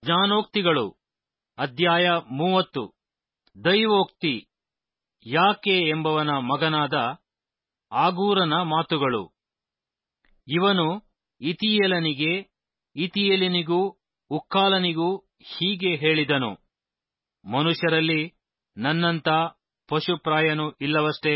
ಜ್ಞಾನೋಕ್ತಿಗಳು ಅಧ್ಯಾಯ ಮೂವತ್ತು ದೈವೋಕ್ತಿ ಯಾಕೆ ಎಂಬವನ ಮಗನಾದ ಆಗೂರನ ಮಾತುಗಳು ಇವನು ಇತಿಯೇಲನಿಗೆ ಇತಿಯೇಲಿನಿಗೂ ಉಕ್ಕಾಲನಿಗೂ ಹೀಗೆ ಹೇಳಿದನು ಮನುಷ್ಯರಲ್ಲಿ ನನ್ನಂಥ ಪಶುಪ್ರಾಯನು ಇಲ್ಲವಷ್ಟೇ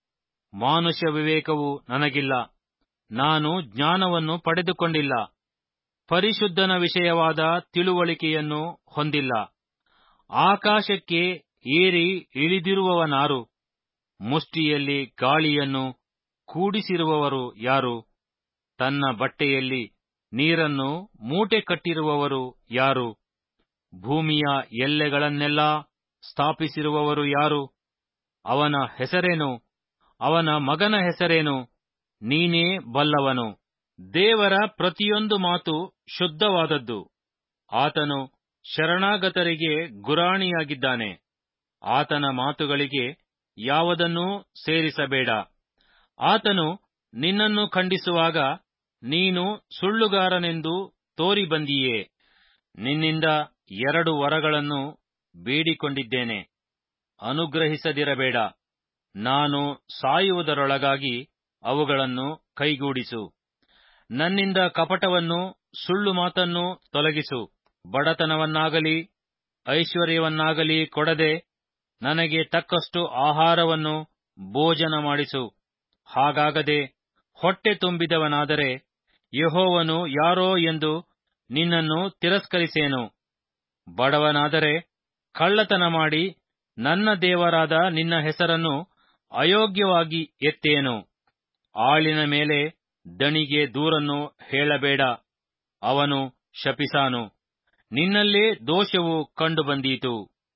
ಮಾನುಷ ವಿವೇಕವು ನನಗಿಲ್ಲ ನಾನು ಜ್ಞಾನವನ್ನು ಪಡೆದುಕೊಂಡಿಲ್ಲ ಪರಿಶುದ್ಧನ ವಿಷಯವಾದ ತಿಳುವಳಿಕೆಯನ್ನು ಹೊಂದಿಲ್ಲ ಆಕಾಶಕ್ಕೆ ಏರಿ ಇಳಿದಿರುವವನಾರು ಮುಷ್ಟಿಯಲ್ಲಿ ಗಾಳಿಯನ್ನು ಕೂಡಿಸಿರುವವರು ಯಾರು ತನ್ನ ಬಟ್ಟೆಯಲ್ಲಿ ನೀರನ್ನು ಮೂಟೆ ಕಟ್ಟಿರುವವರು ಯಾರು ಭೂಮಿಯ ಎಲ್ಲೆಗಳನ್ನೆಲ್ಲಾ ಸ್ಥಾಪಿಸಿರುವವರು ಯಾರು ಅವನ ಹೆಸರೇನು ಅವನ ಮಗನ ಹೆಸರೇನು ನೀನೇ ಬಲ್ಲವನು ದೇವರ ಪ್ರತಿಯೊಂದು ಮಾತು ಶುದ್ಧವಾದದ್ದು ಆತನು ಶರಣಾಗತರಿಗೆ ಗುರಾಣಿಯಾಗಿದ್ದಾನೆ ಆತನ ಮಾತುಗಳಿಗೆ ಯಾವುದನ್ನೂ ಸೇರಿಸಬೇಡ ಆತನು ನಿನ್ನನ್ನು ಖಂಡಿಸುವಾಗ ನೀನು ಸುಳ್ಳುಗಾರನೆಂದು ತೋರಿ ಬಂದಿಯೇ ನಿನ್ನಿಂದ ಎರಡು ವರಗಳನ್ನು ಬೇಡಿಕೊಂಡಿದ್ದೇನೆ ಅನುಗ್ರಹಿಸದಿರಬೇಡ ನಾನು ಸಾಯುವುದರೊಳಗಾಗಿ ಅವುಗಳನ್ನು ಕೈಗೂಡಿಸು ನನ್ನಿಂದ ಕಪಟವನ್ನು ಸುಳ್ಳು ಮಾತನ್ನು ತೊಲಗಿಸು ಬಡತನವನ್ನಾಗಲಿ ಐಶ್ವರ್ಯವನ್ನಾಗಲಿ ಕೊಡದೆ ನನಗೆ ತಕ್ಕಷ್ಟು ಆಹಾರವನ್ನು ಭೋಜನ ಮಾಡಿಸು ಹಾಗಾಗದೆ ಹೊಟ್ಟೆ ತುಂಬಿದವನಾದರೆ ಯಹೋವನು ಯಾರೋ ಎಂದು ನಿನ್ನನ್ನು ತಿರಸ್ಕರಿಸೇನು ಬಡವನಾದರೆ ಕಳ್ಳತನ ಮಾಡಿ ನನ್ನ ದೇವರಾದ ನಿನ್ನ ಹೆಸರನ್ನು ಅಯೋಗ್ಯವಾಗಿ ಎತ್ತೇನು ಆಳಿನ ಮೇಲೆ ದಣಿಗೆ ದೂರನ್ನು ಹೇಳಬೇಡ ಅವನು ಶಪಿಸಾನು ನಿನ್ನಲ್ಲೇ ದೋಷವು ಕಂಡುಬಂದೀತು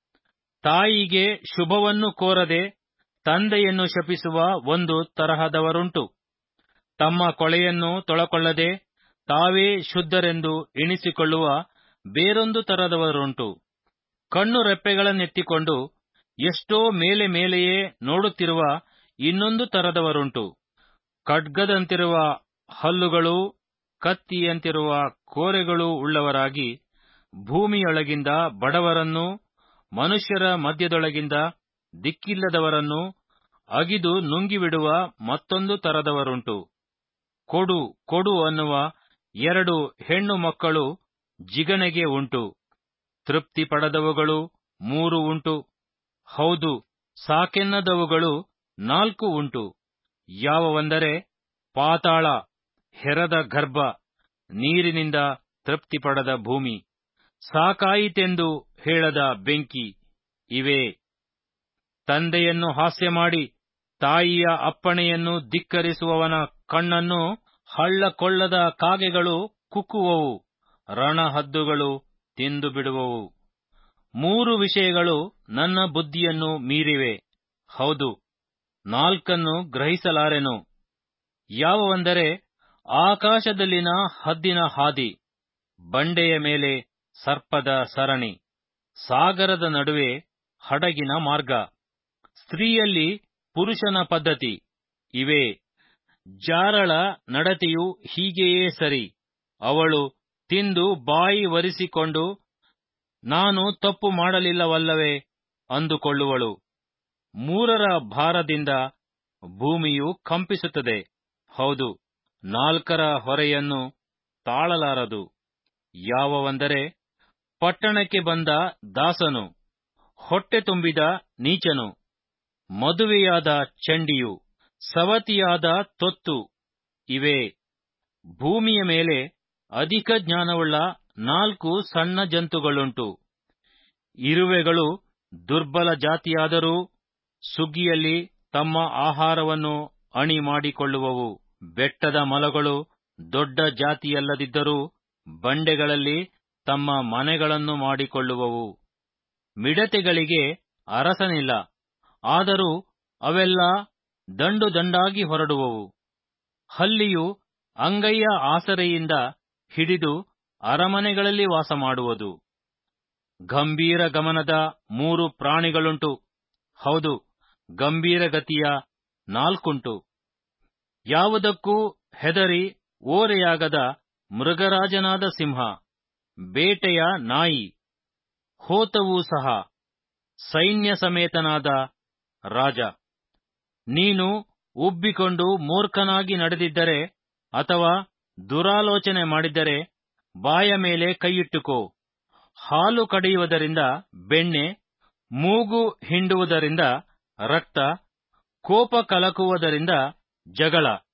ತಾಯಿಗೆ ಶುಭವನ್ನು ಕೋರದೆ ತಂದೆಯನ್ನು ಶಪಿಸುವ ಒಂದು ತರಹದವರುಂಟು ತಮ್ಮ ಕೊಳೆಯನ್ನು ತೊಳಕೊಳ್ಳದೆ ತಾವೇ ಶುದ್ಧರೆಂದು ಎಣಿಸಿಕೊಳ್ಳುವ ಬೇರೊಂದು ತರದವರುಂಟು ಕಣ್ಣು ರೆಪ್ಪೆಗಳನ್ನೆತ್ತಿಕೊಂಡು ಎಷ್ಟೋ ಮೇಲೆ ಮೇಲೆಯೇ ನೋಡುತ್ತಿರುವ ಇನ್ನೊಂದು ತರದವರುಂಟು ಖಡ್ಗದಂತಿರುವ ಹಲ್ಲುಗಳೂ ಕತ್ತಿಯಂತಿರುವ ಕೋರೆಗಳೂ ಉಳ್ಳವರಾಗಿ ಭೂಮಿಯೊಳಗಿಂದ ಬಡವರನ್ನೂ ಮನುಷ್ಯರ ಮಧ್ಯದೊಳಗಿಂದ ದಿಕ್ಕಿಲ್ಲದವರನ್ನು ಅಗಿದು ನುಂಗಿಬಿಡುವ ಮತ್ತೊಂದು ತರದವರುಂಟು ಕೊಡು ಕೊಡು ಅನ್ನುವ ಎರಡು ಹೆಣ್ಣು ಮಕ್ಕಳು ಜಿಗಣೆಗೆ ಉಂಟು ತೃಪ್ತಿ ಪಡದವುಗಳು ಮೂರು ಉಂಟು ಹೌದು ಸಾಕೆನ್ನದವುಗಳು ನಾಲ್ಕು ಉಂಟು ಯಾವವಂದರೆ ಪಾತಾಳ ಹೆರದ ಗರ್ಭ ನೀರಿನಿಂದ ತೃಪ್ತಿಪಡದ ಭೂಮಿ ಸಾಕಾಯಿತೆಂದು ಹೇಳದ ಬೆಂಕಿ ಇವೇ ತಂದೆಯನ್ನು ಹಾಸ್ಯ ಮಾಡಿ ತಾಯಿಯ ಅಪ್ಪಣೆಯನ್ನು ಧಿಕ್ಕರಿಸುವವನ ಕಣ್ಣನ್ನು ಹಳ್ಳಕೊಳ್ಳದ ಕಾಗೆಗಳು ಕುಕ್ಕುವವು ರಣಹದ್ದುಗಳು ತಿಂದು ಬಿಡುವವು ಮೂರು ವಿಷಯಗಳು ನನ್ನ ಬುದ್ಧಿಯನ್ನು ಮೀರಿವೆ ಹೌದು ನಾಲ್ಕನ್ನು ಗ್ರಹಿಸಲಾರೆನು ಯಾವವಂದರೆ ಆಕಾಶದಲ್ಲಿನ ಹದ್ದಿನ ಹಾದಿ ಬಂಡೆಯ ಮೇಲೆ ಸರ್ಪದ ಸರಣಿ ಸಾಗರದ ನಡುವೆ ಹಡಗಿನ ಮಾರ್ಗ ಸ್ತ್ರೀಯಲ್ಲಿ ಪುರುಷನ ಪದ್ಧತಿ ಇವೇ ಜಾರಳ ನಡತೆಯು ಹೀಗೆಯೇ ಸರಿ ಅವಳು ತಿಂದು ಬಾಯಿ ಒರೆಸಿಕೊಂಡು ನಾನು ತಪ್ಪು ಮಾಡಲಿಲ್ಲವಲ್ಲವೇ ಅಂದುಕೊಳ್ಳುವಳು ಮೂರರ ಭಾರದಿಂದ ಭೂಮಿಯು ಕಂಪಿಸುತ್ತದೆ ಹೌದು ನಾಲ್ಕರ ಹೊರೆಯನ್ನು ತಾಳಲಾರದು ಯಾವವಂದರೆ ಪಟ್ಟಣಕ್ಕೆ ಬಂದ ದಾಸನು ಹೊಟ್ಟೆ ತುಂಬಿದ ನೀಚನು ಮದುವೆಯಾದ ಚಂಡಿಯು ಸವತಿಯಾದ ತೊತ್ತು ಇವೇ ಭೂಮಿಯ ಮೇಲೆ ಅಧಿಕ ಜ್ಞಾನವುಳ್ಳ ನಾಲ್ಕು ಸಣ್ಣ ಜಂತುಗಳುಂಟು ಇರುವೆಗಳು ದುರ್ಬಲ ಜಾತಿಯಾದರೂ ಸುಗ್ಗಿಯಲ್ಲಿ ತಮ್ಮ ಆಹಾರವನ್ನು ಅಣಿ ಮಾಡಿಕೊಳ್ಳುವವು ಬೆಟ್ಟದ ಮೊಲಗಳು ದೊಡ್ಡ ಜಾತಿಯಲ್ಲದಿದ್ದರೂ ಬಂಡೆಗಳಲ್ಲಿ ತಮ್ಮ ಮನೆಗಳನ್ನು ಮಾಡಿಕೊಳ್ಳುವವು ಮಿಡತೆಗಳಿಗೆ ಅರಸನಿಲ್ಲ ಆದರೂ ಅವೆಲ್ಲ ದಂಡು ದಂಡಾಗಿ ಹೊರಡುವವು ಹಲ್ಲಿಯು ಅಂಗೈಯ ಆಸರೆಯಿಂದ ಹಿಡಿದು ಅರಮನೆಗಳಲ್ಲಿ ವಾಸ ಮಾಡುವುದು ಗಂಭೀರ ಗಮನದ ಮೂರು ಪ್ರಾಣಿಗಳುಂಟು ಹೌದು ಗಂಭೀರ ಗತಿಯ ನಾಲ್ಕುಂಟು ಯಾವುದಕ್ಕೂ ಹೆದರಿ ಓರೆಯಾಗದ ಮೃಗರಾಜನಾದ ಸಿಂಹ ಬೇಟೆಯ ನಾಯಿ ಹೋತವೂ ಸಹ ಸೈನ್ಯ ಸಮೇತನಾದ ರಾಜ ನೀನು ಉಬ್ಬಿಕೊಂಡು ಮೂರ್ಖನಾಗಿ ನಡೆದಿದ್ದರೆ ಅಥವಾ ದುರಾಲೋಚನೆ ಮಾಡಿದ್ದರೆ ಬಾಯ ಮೇಲೆ ಕೈಯಿಟ್ಟುಕೋ ಹಾಲು ಕಡಿಯುವುದರಿಂದ ಬೆಣ್ಣೆ ಮೂಗು ಹಿಂಡುವುದರಿಂದ ರಕ್ತ ಕೋಪ ಕಲಕುವುದರಿಂದ ಜಗಳ